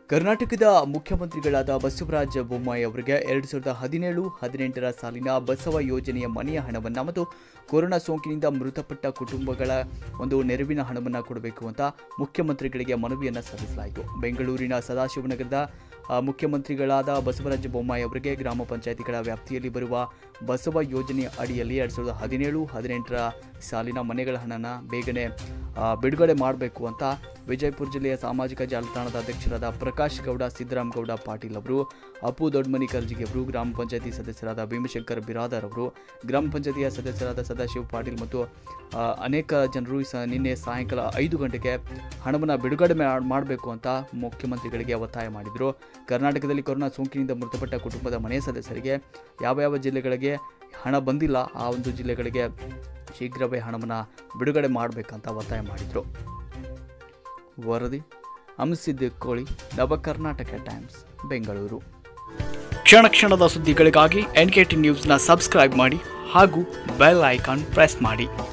ಕರ್ನಾಟಕದ ಮುಖ್ಯಮಂತ್ರಿಗಳಾದ ಬಸವರಾಜ ಬೊಮ್ಮಾಯಿ ಅವರಿಗೆ ಎರಡು ಸಾವಿರದ ಹದಿನೇಳು ಹದಿನೆಂಟರ ಸಾಲಿನ ಬಸವ ಯೋಜನೆಯ ಮನೆಯ ಹಣವನ್ನು ಮತ್ತು ಕೊರೋನಾ ಸೋಂಕಿನಿಂದ ಮೃತಪಟ್ಟ ಕುಟುಂಬಗಳ ಒಂದು ನೆರವಿನ ಹಣವನ್ನು ಕೊಡಬೇಕು ಅಂತ ಮುಖ್ಯಮಂತ್ರಿಗಳಿಗೆ ಮನವಿಯನ್ನು ಸಲ್ಲಿಸಲಾಯಿತು ಬೆಂಗಳೂರಿನ ಸದಾಶಿವನಗರದ ಆ, ಮುಖ್ಯಮಂತ್ರಿಗಳಾದ ಬಸವರಾಜ ಬೊಮ್ಮಾಯಿ ಅವರಿಗೆ ಗ್ರಾಮ ಪಂಚಾಯಿತಿಗಳ ವ್ಯಾಪ್ತಿಯಲ್ಲಿ ಬರುವ ಬಸವ ಯೋಜನೆಯ ಅಡಿಯಲ್ಲಿ ಎರಡು ಸಾವಿರದ ಹದಿನೇಳು ಹದಿನೆಂಟರ ಸಾಲಿನ ಮನೆಗಳ ಹಣನ ಬೇಗನೆ ಆ, ಬಿಡುಗಡೆ ಮಾಡಬೇಕು ಅಂತ ವಿಜಯಪುರ ಜಿಲ್ಲೆಯ ಸಾಮಾಜಿಕ ಜಾಲತಾಣದ ಅಧ್ಯಕ್ಷರಾದ ಪ್ರಕಾಶ್ ಗೌಡ ಸಿದ್ದರಾಮಗೌಡ ಪಾಟೀಲ್ ಅವರು ಅಪ್ಪು ದೊಡ್ಡಮನಿ ಕರ್ಜಿಗೆ ಅವರು ಗ್ರಾಮ ಪಂಚಾಯತಿ ಸದಸ್ಯರಾದ ಭೀಮಶಂಕರ್ ಬಿರಾದರ್ ಅವರು ಗ್ರಾಮ ಪಂಚಾಯತಿಯ ಸದಸ್ಯರಾದ ಸದಾಶಿವ ಪಾಟೀಲ್ ಮತ್ತು ಆ, ಅನೇಕ ಜನರು ಸ ನಿನ್ನೆ ಸಾಯಂಕಾಲ ಐದು ಗಂಟೆಗೆ ಹಣವನ್ನು ಬಿಡುಗಡೆ ಮಾಡಬೇಕು ಅಂತ ಮುಖ್ಯಮಂತ್ರಿಗಳಿಗೆ ಒತ್ತಾಯ ಮಾಡಿದರು ಕರ್ನಾಟಕದಲ್ಲಿ ಕೊರೋನಾ ಸೋಂಕಿನಿಂದ ಮೃತಪಟ್ಟ ಕುಟುಂಬದ ಮನೆ ಸದಸ್ಯರಿಗೆ ಯಾವ ಯಾವ ಜಿಲ್ಲೆಗಳಿಗೆ ಹಣ ಬಂದಿಲ್ಲ ಆ ಒಂದು ಜಿಲ್ಲೆಗಳಿಗೆ ಶೀಘ್ರವೇ ಹಣವನ್ನು ಬಿಡುಗಡೆ ಮಾಡಬೇಕಂತ ಒತ್ತಾಯ ಮಾಡಿದರು ವರದಿ ಹಂಸಿದ್ದ ಕೋಳಿ ನವ ಕರ್ನಾಟಕ ಟೈಮ್ಸ್ ಬೆಂಗಳೂರು ಕ್ಷಣ ಕ್ಷಣದ ಸುದ್ದಿಗಳಿಗಾಗಿ ಎನ್ ಕೆ ಟಿ ನ್ಯೂಸ್ನ ಸಬ್ಸ್ಕ್ರೈಬ್ ಮಾಡಿ ಹಾಗೂ ಬೆಲ್ ಐಕಾನ್ ಪ್ರೆಸ್ ಮಾಡಿ